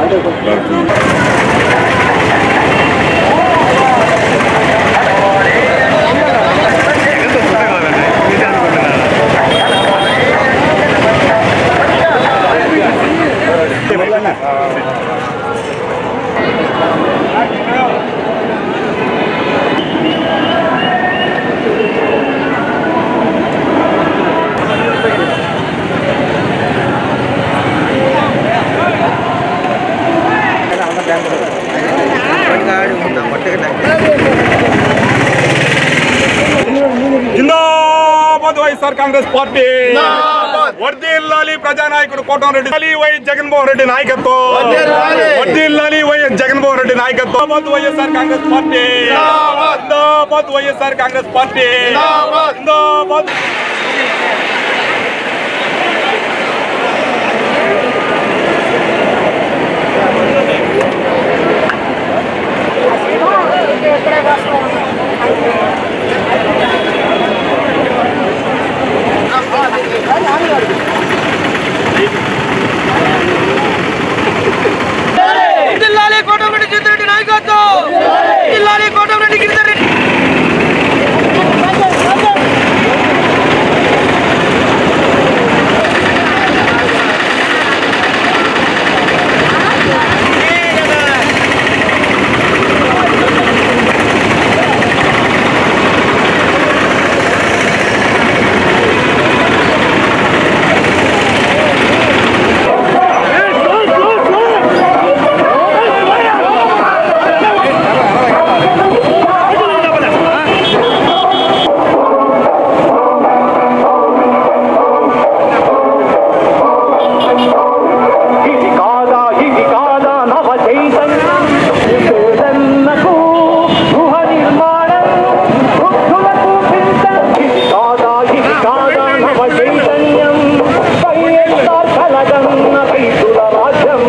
జిందాబాద్ YSR Congress party వర్దిల్లాలి ప్రజానాయకుడు కోటంరెడ్డి లాలి వైఎస్ జగన్మోహన్ రెడ్డి నాయకత్వం వర్దిల్లాలి వైఎస్ జగన్మోహన్ రెడ్డి నాయకత్వం జిందాబాద్ వైఎస్ఆర్ కాంగ్రెస్ పార్టీ జిందాబాద్ వైఎస్ఆర్ కాంగ్రెస్ పార్టీ జిందాబాద్ జిల్లాలే కోటమిరెడ్డి జిద్దిరెడ్డి నాయకత్వం జిల్లాలే కోటమిరెడ్డి గిరిధర్ రెడ్డి ఇది కాదా ఇది కాదా నవ చైతన్యం పేదన్నకు గృహ నిర్మాణం వృద్ధులకు పింఛన్ ఇది కాదా ఇది కాదా నవ చైతన్యం వైఎస్ఆర్ కలగన్న రైతుల రాజ్యం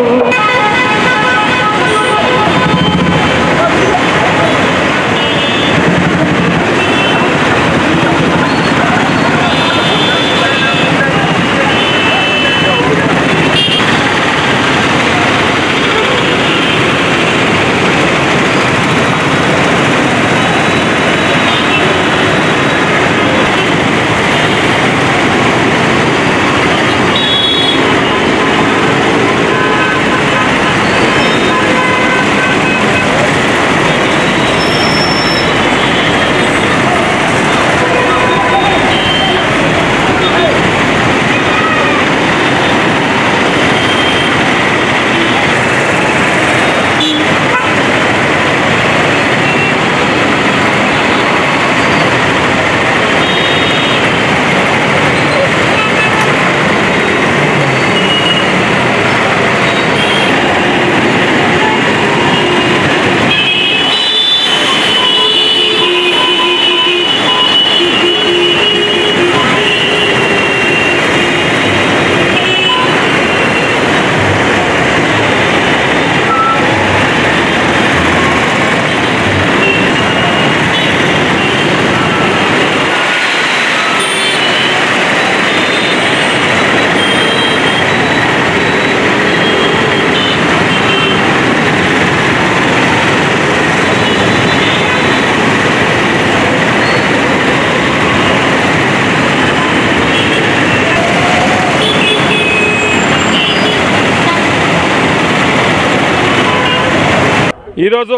ఈరోజు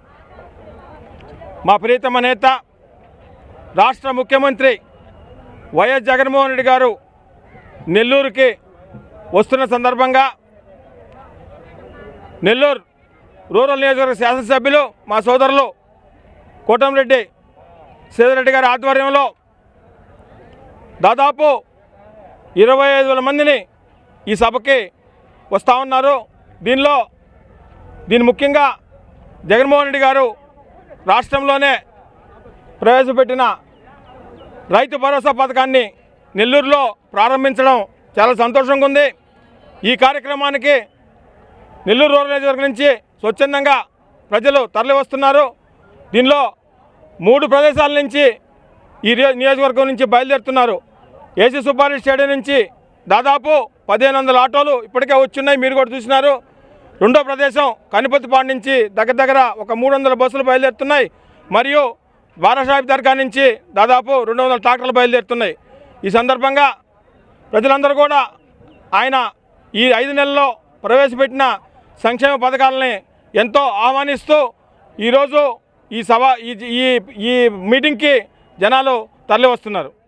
మా ప్రియతమ నేత రాష్ట్ర ముఖ్యమంత్రి వైఎస్ జగన్మోహన్ రెడ్డి గారు నెల్లూరుకి వస్తున్న సందర్భంగా నెల్లూరు రూరల్ నియోజకవర్గ శాసనసభ్యులు మా సోదరులు కోటంరెడ్డి సీతారెడ్డి గారి ఆధ్వర్యంలో దాదాపు ఇరవై ఐదు వేల మందిని ఈ సభకి వస్తూ ఉన్నారు దీనిలో దీని ముఖ్యంగా జగన్మోహన్ రెడ్డి గారు రాష్ట్రంలోనే ప్రవేశపెట్టిన రైతు భరోసా పథకాన్ని నెల్లూరులో ప్రారంభించడం చాలా సంతోషంగా ఉంది ఈ కార్యక్రమానికి నెల్లూరు రూరల్ నియోజకవర్గం నుంచి స్వచ్ఛందంగా ప్రజలు తరలి వస్తున్నారు దీనిలో మూడు ప్రదేశాల నుంచి ఈ రియో- నియోజకవర్గం నుంచి బయలుదేరుతున్నారు ఏసీ సుబ్బారెడ్డి స్టేడియం నుంచి దాదాపు పదిహేను వందల ఆటోలు ఇప్పటికే వచ్చున్నాయి మీరు కూడా చూసినారు రెండో ప్రదేశం కనిపతిపాడు నుంచి దగ్గర దగ్గర ఒక మూడు వందల బస్సులు బయలుదేరుతున్నాయి మరియు బారాసాహిబ్ దర్గా నుంచి దాదాపు రెండు వందల ట్రాక్టర్లు బయలుదేరుతున్నాయి ఈ సందర్భంగా ప్రజలందరూ కూడా ఆయన ఈ ఐదు నెలల్లో ప్రవేశపెట్టిన సంక్షేమ పథకాలని ఎంతో ఆహ్వానిస్తూ ఈరోజు ఈ సభ ఈ ఈ ఈ మీటింగ్కి జనాలు తరలి వస్తున్నారు